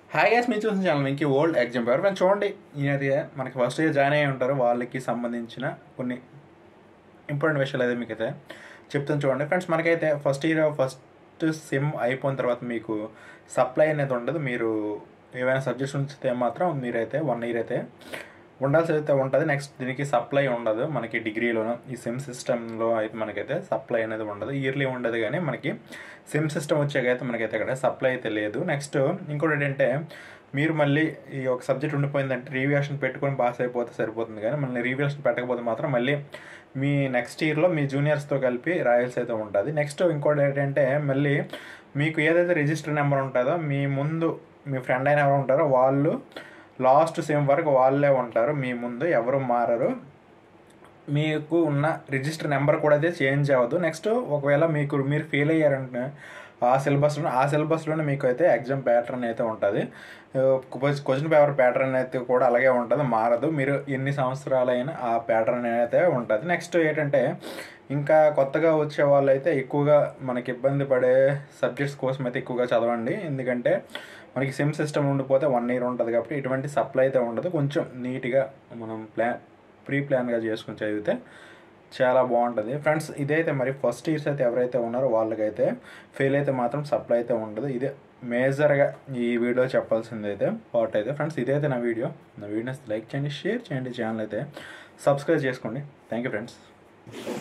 hi gas మీరు చూసిన channel ఇంక ఓల్డ్ ఎగ్జామ్ పేపర్ ఫ్రెండ్స్ చూడండి ఈయనది మనకి ఫస్ట్ ఇయర్ జాయిన్ అయ్యి ఉంటారు వాళ్ళకి సంబంధించిన కొన్ని ఇంపార్టెంట్ విషయాలు అయితే మీకు అయితే చెప్తాను చూడండి ఫ్రెండ్స్ మనకైతే ఫస్ట్ ఇయర్ ఫస్ట్ సిమ్ అయిపోయిన తర్వాత మీకు సప్లై అనేది ఉండదు మీరు ఏవైనా సబ్జెక్ట్స్ ఉంచితే మాత్రం మీరైతే వన్ ఇయర్ అయితే ఉండాల్సి అయితే ఉంటుంది నెక్స్ట్ దీనికి సప్లై ఉండదు మనకి డిగ్రీలోను ఈ సిమ్ సిస్టంలో అయితే మనకైతే సప్లై అనేది ఉండదు ఇయర్లీ ఉండదు కానీ మనకి సిమ్ సిస్టమ్ వచ్చాకైతే మనకైతే అక్కడ సప్లై అయితే లేదు నెక్స్ట్ ఇంకోటి ఏంటంటే మీరు మళ్ళీ ఈ ఒక సబ్జెక్ట్ ఉండిపోయిందంటే రివ్యూషన్ పెట్టుకొని పాస్ అయిపోతే సరిపోతుంది కానీ మళ్ళీ రివ్యూషన్ పెట్టకపోతే మాత్రం మళ్ళీ మీ నెక్స్ట్ ఇయర్లో మీ జూనియర్స్తో కలిపి రాయాల్సి అయితే ఉంటుంది నెక్స్ట్ ఇంకోటి ఏంటంటే మళ్ళీ మీకు ఏదైతే రిజిస్టర్ నెంబర్ ఉంటుందో మీ ముందు మీ ఫ్రెండ్ అయిన ఎవరు ఉంటారో వాళ్ళు లాస్ట్ సేమ్ వరకు వాళ్ళే ఉంటారు మీ ముందు ఎవరు మారరు మీకు ఉన్న రిజిస్టర్ నెంబర్ కూడా అయితే చేంజ్ అవ్వదు నెక్స్ట్ ఒకవేళ మీకు మీరు ఫెయిల్ అయ్యారంటే ఆ సిలబస్లో ఆ సిలబస్లోనే మీకు అయితే ఎగ్జామ్ ప్యాటర్న్ అయితే ఉంటుంది క్వశ్చన్ పేపర్ ప్యాటర్న్ అయితే కూడా అలాగే ఉంటుంది మారదు మీరు ఎన్ని సంవత్సరాలైనా ఆ ప్యాటర్న్ అయితే ఉంటుంది నెక్స్ట్ ఏంటంటే ఇంకా కొత్తగా వచ్చే వాళ్ళు అయితే ఎక్కువగా మనకి ఇబ్బంది పడే సబ్జెక్ట్స్ కోసం అయితే ఎక్కువగా చదవండి ఎందుకంటే మనకి సిమ్ సిస్టమ్ ఉండిపోతే వన్ ఇయర్ ఉంటుంది కాబట్టి ఎటువంటి సప్లై అయితే ఉండదు కొంచెం నీట్గా మనం ప్లాన్ ప్రీ ప్లాన్గా చేసుకుని చదివితే చాలా బాగుంటుంది ఫ్రెండ్స్ ఇదైతే మరి ఫస్ట్ ఇయర్స్ అయితే ఎవరైతే ఉన్నారో వాళ్ళకైతే ఫెయిల్ అయితే మాత్రం సప్లై అయితే ఉండదు ఇదే మేజర్గా ఈ వీడియో చెప్పాల్సింది అయితే పార్ట్ అయితే ఫ్రెండ్స్ ఇదైతే నా వీడియో నా వీడియోస్ లైక్ చేయండి షేర్ చేయండి ఛానల్ అయితే సబ్స్క్రైబ్ చేసుకోండి థ్యాంక్ యూ ఫ్రెండ్స్